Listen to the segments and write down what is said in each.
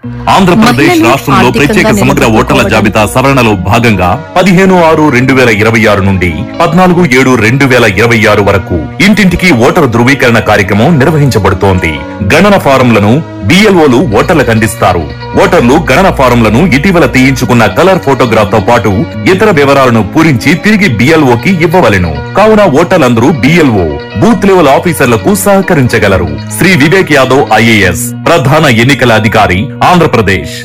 ఆంధ్రప్రదేశ్ మహిళలు రాష్ట్రంలో ఆర్థికంగా ప్రత్యేక సమగ్ర ఓటర్ల నిలదొక్కుకోవడం. జాబితా సవరణలో భాగంగా పదిహేను ఆరు రెండు వేల ఇరవై ఆరు నుండి పద్నాలుగు ఏడు రెండు వేల ఇరవై ఆరు వరకు ఇంటింటికి ఓటరు ధృవీకరణ కార్యక్రమం నిర్వహించబడుతోంది గణన ఫారంలను బిఎల్ఓలు ఓటర్లకు అందిస్తారు ఓటర్లు గణన ఫారంలను ఇటీవల తీయించుకున్న కలర్ ఫోటోగ్రాఫ్ తో పాటు ఇతర వివరాలను పూరించి తిరిగి బిఎల్ఓకి ఇవ్వవలెను కావున ఓటర్లందరూ బిఎల్ఓ బూత్ లెవెల్ ఆఫీసర్లకు సహకరించగలరు శ్రీ వివేక్ యాదవ్ ఐఏఎస్ ప్రధాన ఎన్నికల అధికారి ఆంధ్రప్రదేశ్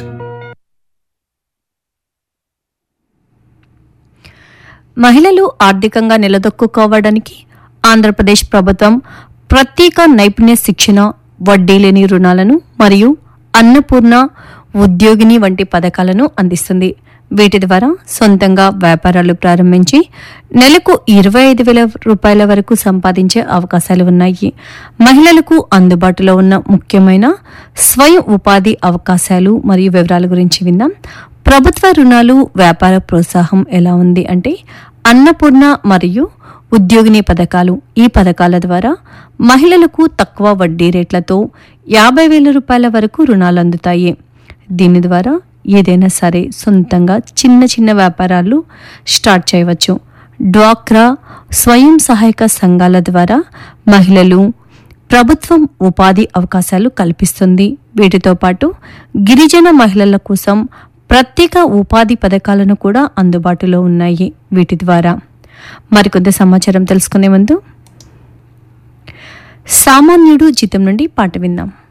మహిళలు ఆర్థికంగా నిలదొక్కుకోవడానికి ఆంధ్రప్రదేశ్ ప్రభుత్వం ప్రత్యేక నైపుణ్య శిక్షణ వడ్డీ లేని రుణాలను మరియు అన్నపూర్ణ ఉద్యోగిని వంటి పథకాలను అందిస్తుంది వీటి ద్వారా సొంతంగా వ్యాపారాలు ప్రారంభించి నెలకు ఇరవై ఐదు వేల రూపాయల వరకు సంపాదించే అవకాశాలు ఉన్నాయి మహిళలకు అందుబాటులో ఉన్న ముఖ్యమైన స్వయం ఉపాధి అవకాశాలు మరియు వివరాల గురించి విందాం ప్రభుత్వ రుణాలు వ్యాపార ప్రోత్సాహం ఎలా ఉంది అంటే అన్నపూర్ణ మరియు ఉద్యోగిని పథకాలు ఈ పథకాల ద్వారా మహిళలకు తక్కువ వడ్డీ రేట్లతో యాభై వేల రూపాయల వరకు రుణాలు అందుతాయి దీని ద్వారా ఏదైనా సరే సొంతంగా చిన్న చిన్న వ్యాపారాలు స్టార్ట్ చేయవచ్చు డ్వాక్రా స్వయం సహాయక సంఘాల ద్వారా మహిళలు ప్రభుత్వం ఉపాధి అవకాశాలు కల్పిస్తుంది వీటితో పాటు గిరిజన మహిళల కోసం ప్రత్యేక ఉపాధి పథకాలను కూడా అందుబాటులో ఉన్నాయి వీటి ద్వారా మరికొంత సమాచారం తెలుసుకునే ముందు సామాన్యుడు జీతం నుండి పాట విందాం